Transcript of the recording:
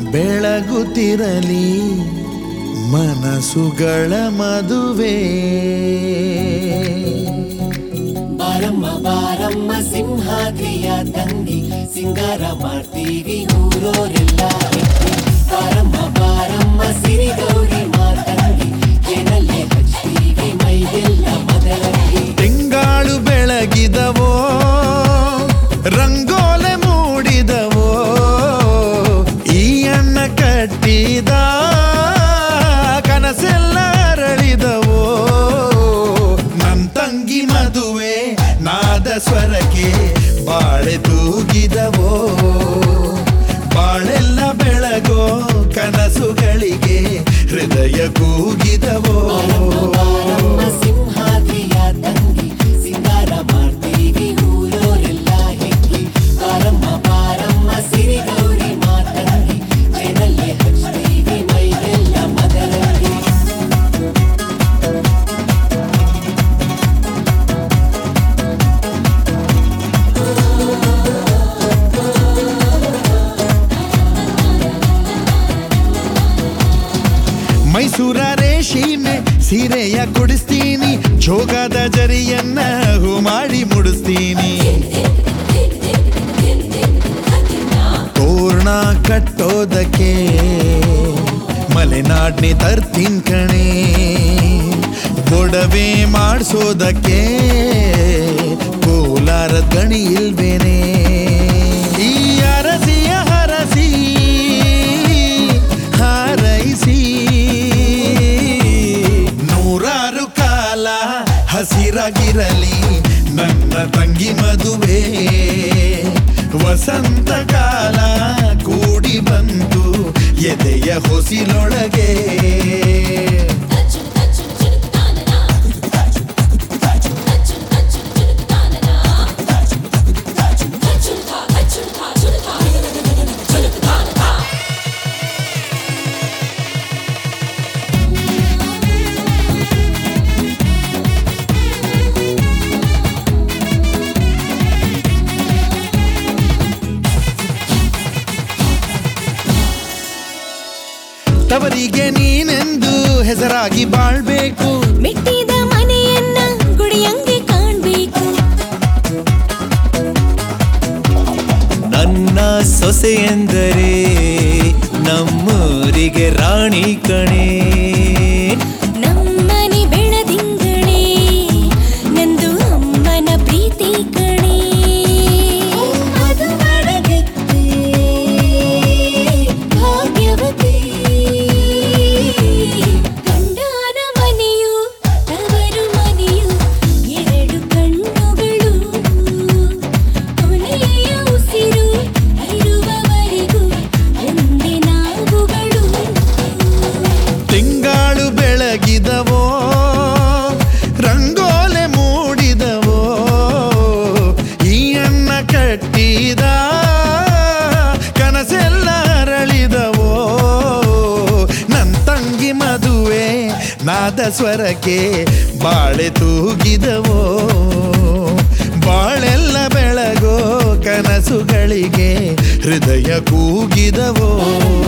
ಬೆಳಗುತ್ತಿರಲಿ ಮನಸ್ಸುಗಳ ಮದುವೆ ಬಾರಮ್ಮ ಬಾರಮ್ಮ ಸಿಂಹಾದ್ರಿಯ ತಂಗಿ ಸಿಂಗಾರ ಮಾಡ್ತೀವಿ ಊರೋರೆಲ್ಲ ಎತ್ತಿ. ಬಾರಮ್ಮ ಬಾರಮ್ಮ ಸಿರಿಗೌರಿ ಮಾತಂಗಿ ಏನಲ್ಲೇ ಹಚ್ತೀವಿ ಮೈಗೆಲ್ಲ ಮದರಂಗಿ ತಿಂಗಾಳು ಬೆಳಗಿದವೋ ರಂಗೋಲೆ ಮೂಡಿದವೋ ಈ ಅಣ್ಣ ಕಟ್ಟಿದ ಕನಸೆಲ್ಲ ಅರಳಿದವೋ ನನ್ ತಂಗಿ ಮದುವೆ ನಾದ ಸ್ವರಕ್ಕೆ ಬಾಳೆ ತೂಗಿದವೋ ಬಾಳೆಲ್ಲ ಬೆಳಗೋ ಕನಸುಗಳಿಗೆ ಹೃದಯ ಕೂಗಿದವೋ ಬಾರಮ್ಮ ಸಿಂಹಾದ್ರಿಯ ತಂಗಿ ಸಿಂಗಾರ ಮಾಡ್ತೀವಿ ಊರೋರೆಲ್ಲ ಹೆಕ್ಕಿ ಬಾರಮ್ಮ ಬಾರಮ್ಮ ಸಿರಿಗೌರಿ ಮಾತಂಗಿ ಏನಲ್ಲೇ ಹಚ್ತೀವಿ ಮೈಗೆಲ್ಲ ಮದರಂಗಿ ಮೈಸೂರ ರೇಷಿಮೆ ಸೀರೆಯ ಕೊಡಿಸ್ತೀನಿ ಜೋಗದ ಜರಿಯನ್ನ ಹೂ ಮಾಡಿ ಮುಡಿಸ್ತೀನಿ ತೋರಣ ಕಟ್ಟೋದಕ್ಕೆ ಮಲೆನಾಡ್ನಿ ತರ್ತೀನ್ ಕಣೆ ಒಡವೆ ಮಾಡಿಸೋದಕ್ಕೆ ಕೋಲಾರ ಗಣಿ ಇಲ್ವೇನೆ ಈ ಅರಸಿಯ ಹರಸಿ ಹಾರೈಸಿ ನೂರಾರು ಕಾಲ ಹಸಿರಾಗಿರಲಿ ನನ್ನ ತಂಗಿ ಮದುವೆ ವಸಂತ ಕಾಲ ಕೂಡಿ ಬಂತು ಎದೆಯ ಹೊಸಿಲೊಳಗೆ ತವರಿಗೆ ನೀನೆಂದು ಹೆಸರಾಗಿ ಬಾಳ್ಬೇಕು ಮೆಟ್ಟಿದ ಮನೆಯನ್ನ ಗುಡಿಯಂಗೆ ಕಾಣ್ಬೇಕು ನನ್ನ ಸೊಸೆ ಎಂದರೆ ನಮ್ಮೂರಿಗೆ ರಾಣಿ ಕಣೆ ನಮ್ಮನೆ ಬೆಳದಿಂಗಳೇ ನಂದು ಅಮ್ಮನ ಪ್ರೀತಿ ಕಣೆ ಮಧುಮಡಗತ್ತೆ ಭಾಗ್ಯವತಿ ಗಂಡನ ಮನೆಯು ತವರು ಮನೆಯು ಎರಡು ಕಣ್ಣುಗಳು ಕೊನೆಯ ಉಸಿರು ಇರುವವರೆಗೂ ಒಂದೇ ನಾವುಗಳು ತಿಂಗಾಳು ಬೆಳಗಿದವೋ ರಂಗೋಲೆ ಮೂಡಿದವೋ ಈ ಅಣ್ಣ ಕಟ್ಟಿದ ಕನಸೆಲ್ಲ ಅರಳಿದವೋ ನನ್ ತಂಗಿ ಮದುವೆ ನಾದ ಸ್ವರಕ್ಕೆ ಬಾಳೆ ತೂಗಿದವೋ ಬಾಳೆಲ್ಲ ಬೆಳಗೋ ಕನಸುಗಳಿಗೆ ಹೃದಯ ಕೂಗಿದವೋ